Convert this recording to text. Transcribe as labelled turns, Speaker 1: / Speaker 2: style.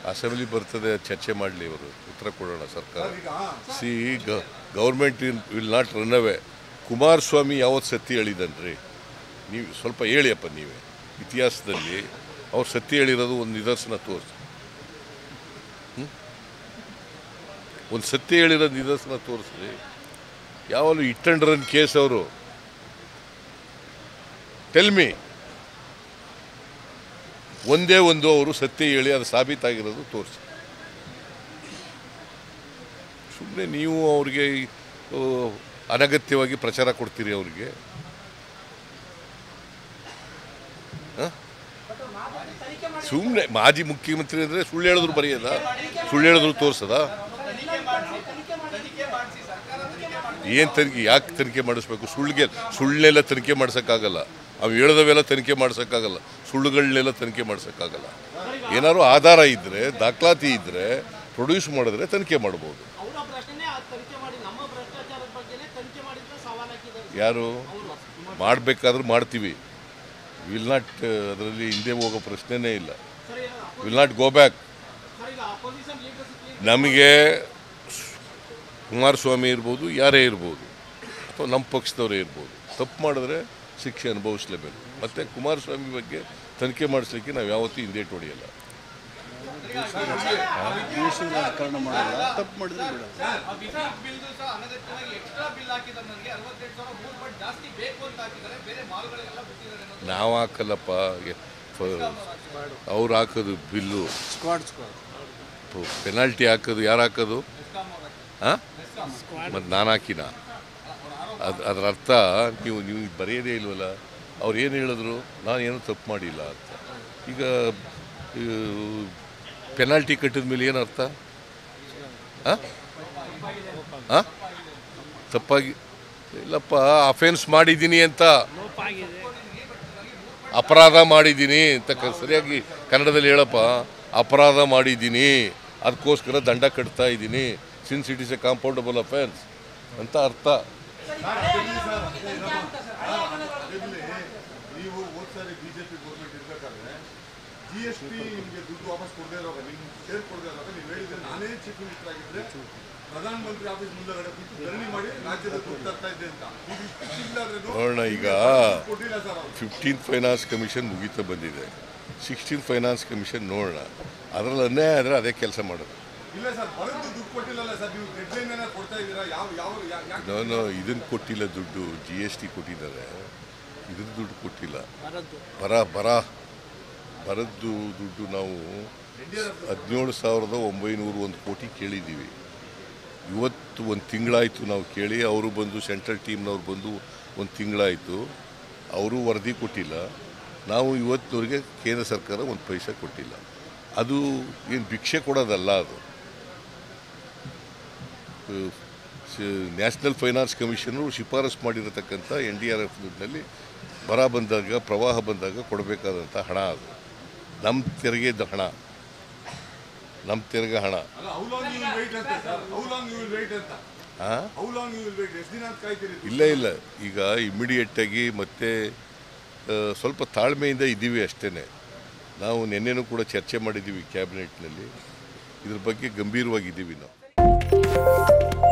Speaker 1: assembly ಬರ್ತದೆ ಚರ್ಚೆ ಮಾಡಲಿ ಇವರು ಉತ್ತರ ಕೊಡೋಣ ಸರ್ಕಾರ see government will not run away Kumaraswamy ಯಾವತ್ತು ಸತ್ಯ ಹೇಳಿದನ್ರಿ ನೀವು ಸ್ವಲ್ಪ ಹೇಳಿಯಪ್ಪ ನೀವೇ ಇತಿಹಾಸದಲ್ಲಿ ಅವ್ರು ಸತ್ಯ ಹೇಳಿರೋದು ಒಂದು ನಿದರ್ಶನ ತೋರಿಸಿ ಒಂದು ಸತ್ಯ ಹೇಳಿರೋ ನಿದರ್ಶನ ತೋರಿಸ್ರಿ ಯಾವಾಗಲೂ ಇಟ್ ಅಂಡ್ ರನ್ ಕೇಸ್ ಅವರು ಟೆಲ್ಮಿ ಒಂದೇ ಒಂದು ಅವರು ಸತ್ಯ ಹೇಳಿ ಅದು ಸಾಬೀತಾಗಿರೋದು ತೋರಿಸಿ ಸುಮ್ಮನೆ ನೀವು ಅವ್ರಿಗೆ ಆ, ಅನಗತ್ಯವಾಗಿ ಪ್ರಚಾರ ಕೊಡ್ತೀರಿ ಅವ್ರಿಗೆ ಸುಮ್ಮನೆ ಮಾಜಿ ಮುಖ್ಯಮಂತ್ರಿ ಅಂದರೆ ಸುಳ್ಳು ಹೇಳಿದ್ರು ಬರೆಯೋದ ಸುಳ್ಳು ಹೇಳಿದ್ರು ತೋರಿಸದ ಏನು ತನಿಖೆ ಯಾಕೆ ತನಿಖೆ ಮಾಡಿಸ್ಬೇಕು ಸುಳ್ಳಿಗೆ ಸುಳ್ಳನ್ನೆಲ್ಲ ತನಿಖೆ ಮಾಡ್ಸೋಕ್ಕಾಗಲ್ಲ ಅವು ಹೇಳ್ದವೆಲ್ಲ ತನಿಖೆ ಮಾಡ್ಸೋಕ್ಕಾಗಲ್ಲ ಸುಳ್ಳುಗಳನ್ನೆಲ್ಲ ತನಿಖೆ ಮಾಡ್ಸೋಕ್ಕಾಗಲ್ಲ ಏನಾದ್ರು ಆಧಾರ ಇದ್ದರೆ ದಾಖಲಾತಿ ಇದ್ದರೆ ಪ್ರೊಡ್ಯೂಸ್ ಮಾಡಿದ್ರೆ ತನಿಖೆ ಮಾಡ್ಬೋದು
Speaker 2: ಅವರ ಪ್ರಶ್ನೆನೇ ಆ ತನಿಖೆ ಮಾಡಿ ನಮ್ಮ ಭ್ರಷ್ಟಾಚಾರದ ಬಗ್ಗೆನೇ ತನಿಖೆ ಮಾಡಿದ್ರೆ ಸವಾಲ್ ಹಾಕಿದ್ದಾರೆ
Speaker 1: ಯಾರು ಮಾಡಬೇಕಾದ್ರೂ ಮಾಡ್ತೀವಿ ವಿಲ್ ನಾಟ್ ಅದರಲ್ಲಿ ಹಿಂದೆ ಹೋಗೋ ಪ್ರಶ್ನೆನೇ ಇಲ್ಲ
Speaker 2: ಸರ್ ಈಗ
Speaker 1: will not go back
Speaker 2: sir ಈಗ ಅಪೋಸಿಷನ್ ಲೀಡರ್ಸ್
Speaker 1: ನಮಗೆ ಕುಮಾರಸ್ವಾಮಿ ಇರ್ಬೋದು ಯಾರೇ ಇರ್ಬೋದು ಅಥವಾ ನಮ್ಮ ಪಕ್ಷದವರೇ ಇರ್ಬೋದು ತಪ್ಪು ಮಾಡಿದ್ರೆ ಶಿಕ್ಷೆ ಅನುಭವಿಸ್ಲೇಬೇಕು ಮತ್ತು ಕುಮಾರಸ್ವಾಮಿ ಬಗ್ಗೆ ತನಿಖೆ ಮಾಡಿಸ್ಲಿಕ್ಕೆ ನಾವು ಯಾವತ್ತೂ ಹಿಂದೇಟು ಹೊಡೆಯಲ್ಲ
Speaker 3: ದೇಶದ ರಾಜಕಾರಣ ಮಾಡಲ್ಲ ತಪ್ಪು ಮಾಡಿದ್ರೆ ಬಿಡಲ್ಲ
Speaker 4: ವಿದ್ಯುತ್ ಬಿಲ್ ಸಹ ಅನಗತ್ಯವಾಗಿ ಎಕ್ಸ್ಟ್ರಾ ಬಿಲ್ ಹಾಕಿದ್ದಾರೆ ನನಗೆ ಅರವತ್ತೆಂಟು ಸಾವಿರ ಮೂರು ಪಟ್ಟು ಜಾಸ್ತಿ ಬೇಕು ಅಂತ ಹಾಕಿದ್ದಾರೆ ಬೇರೆ ಮಾಲ್ಗಳೆಲ್ಲ ಬಿಟ್ಟಿದ್ದಾರೆ ಅನ್ನೋದು
Speaker 1: ನಾವು ಹಾಕಲ್ಲಪ್ಪ ಅವ್ರು ಹಾಕೋದು ಬಿಲ್ಲು
Speaker 3: ಸ್ಕ್ವಾಡ್ ಸ್ಕ್ವಾಡ್
Speaker 1: ಪೆನಾಲ್ಟಿ ಹಾಕೋದು ಯಾರು ಹಾಕೋದು ಹಾಂ ಮತ್ತು ನಾನು ಹಾಕಿನ ಅದು ಅದರ ಅರ್ಥ ನೀವು ನೀವು ಬರೆಯೋದೇ ಇಲ್ವಲ್ಲ ಅವ್ರು ಏನು ಹೇಳಿದ್ರು ನಾನು ಏನೂ ತಪ್ಪು ಮಾಡಿಲ್ಲ ಅಂತ ಈಗ ಪೆನಾಲ್ಟಿ ಕಟ್ಟಿದ ಮೇಲೆ ಏನು ಅರ್ಥ ಹಾಂ ಹಾಂ ತಪ್ಪಾಗಿ ಇಲ್ಲಪ್ಪ ಅಫೆನ್ಸ್ ಮಾಡಿದ್ದೀನಿ ಅಂತ ಅಪರಾಧ ಮಾಡಿದ್ದೀನಿ ಅಂತ ಕ- ಸರಿಯಾಗಿ ಕನ್ನಡದಲ್ಲಿ ಹೇಳಪ್ಪ ಅಪರಾಧ ಮಾಡಿದ್ದೀನಿ ಅದಕ್ಕೋಸ್ಕರ ದಂಡ ಕಟ್ತಾ ಇದ್ದೀನಿ since it is a compoundable offence ಅಂತ ಅರ್ಥ
Speaker 5: ನೀವು ಹೋದ್ ಸಾರಿ ಬಿಜೆಪಿ ಗೌರ್ಮೆಂಟ್ ಇರ್ಬೇಕಾದ್ರೆ ಜಿ ಎಸ್ ಟಿ ನಿಮಗೆ ದುಡ್ಡು ವಾಪಸ್ ಕೊಡದೇ ಇರುವಾಗ ನಿಮ್ಗೆ ಶೇರ್ ಕೊಡದೇ ಇರುವಾಗ ನೀವು ಹೇಳಿದ್ರೆ ನಾನೇ ಚೀಫ್ ಮಿನಿಸ್ಟರ್ ಆಗಿದ್ರೆ ಪ್ರಧಾನಮಂತ್ರಿ ಆಫೀಸ್ ಮುಂದಗಡೆ ಕೂತು ಧರಣಿ ಮಾಡಿ ರಾಜ್ಯದ ದುಡ್ಡು ತರ್ತಾ ಇದ್ದೆ ಅಂತ ಈಗ ಇಷ್ಟು ಇಲ್ಲಾದ್ರೂ
Speaker 1: ನೋಡೋಣ ಈಗ
Speaker 5: ಕೊಟ್ಟಿಲ್ಲ ಸರ್ ಅವ್ರು
Speaker 1: ಫಿಫ್ಟೀನ್ ಫೈನಾನ್ಸ್ ಕಮಿಷನ್ ಮುಗೀತಾ ಬಂದಿದೆ ಸಿಕ್ಸ್ಟೀನ್ ಫೈನಾನ್ಸ್ ಕಮಿಷನ್ ನೋಡೋಣ ಅದರಲ್ಲಿ ಅನ್ಯಾಯ ಆದರೆ ಅದೇ ಕೆಲಸ ಮಾಡೋದು
Speaker 5: ಇಲ್ಲ ಸರ್ ಬರೋದು ದುಡ್ಡು ಕೊಟ್ಟಿಲ್ಲಲ್ಲ ಸರ್ ನೀವು ಡೆಡ್ಲೈನ್ ಏನಾದ್ರು ಕೊಡ್ತಾ ಇದ್ದೀರಾ ಯಾವ ಯಾವ ಯಾ- ಯಾಕೆ
Speaker 1: ನಾನು ಇದನ್ನು ಕೊಟ್ಟಿಲ್ಲ ದುಡ್ಡು ಜಿ ಎಸ್ ಟಿ ಕೊಟ್ಟಿದ್ದಾರೆ ಇದ್ರ ದುಡ್ಡು ಕೊಟ್ಟಿಲ್ಲ ಬರ ಬರ ಬರದ್ದು ದುಡ್ಡು ನಾವು ಹದಿನೇಳು ಸಾವಿರದ ಒಂಬೈನೂರು ಒಂದು ಕೋಟಿ ಕೇಳಿದ್ದೀವಿ ಇವತ್ತು ಒಂದು ತಿಂಗಳಾಯಿತು ನಾವು ಕೇಳಿ ಅವರು ಬಂದು ಸೆಂಟ್ರಲ್ ಟೀಮ್ನವ್ರು ಬಂದು ಒಂದು ತಿಂಗಳಾಯಿತು ಅವರು ವರದಿ ಕೊಟ್ಟಿಲ್ಲ ನಾವು ಇವತ್ತಿನವರೆಗೆ ಕೇಂದ್ರ ಸರ್ಕಾರ ಒಂದು ಪೈಸೆ ಕೊಟ್ಟಿಲ್ಲ ಅದು ಏನು ಭಿಕ್ಷೆ ಕೊಡೋದಲ್ಲ ಅದು ನ್ಯಾಷನಲ್ ಫೈನಾನ್ಸ್ ಕಮಿಷನರು ಶಿಫಾರಸು ಮಾಡಿರತಕ್ಕಂಥ ಎನ್ ಡಿ ಆರ್ ಎಫ್ ದುಡ್ಡಿನಲ್ಲಿ ಬರ ಬಂದಾಗ ಪ್ರವಾಹ ಬಂದಾಗ ಕೊಡಬೇಕಾದಂಥ ಹಣ ಅದು ನಮ್ಮ ತೆರಿಗೆದ ಹಣ ನಮ್ಮ ತೆರಿಗೆ ಹಣ
Speaker 5: ಅಲ್ಲ how long you will wait ಅಂತ sir how long you will wait ಅಂತ
Speaker 1: ಹಾಂ
Speaker 5: how long you will wait ಎಷ್ಟು ದಿನ ಅಂತ ಕಾಯ್ತೀರಿ
Speaker 1: ಇಲ್ಲ ಇಲ್ಲ ಈಗ ಇಮಿಡಿಯೇಟಾಗಿ ಮತ್ತೆ ಆ, ಸ್ವಲ್ಪ ತಾಳ್ಮೆಯಿಂದ ಇದ್ದೀವಿ ಅಷ್ಟೇ ನಾವು ನಿನ್ನೆನೂ ಕೂಡ ಚರ್ಚೆ ಮಾಡಿದ್ದೀವಿ ಕ್ಯಾಬಿನೆಟ್ನಲ್ಲಿ ಇದ್ರ ಬಗ್ಗೆ ಗಂಭೀರವಾಗಿದ್ದೀವಿ ನಾವು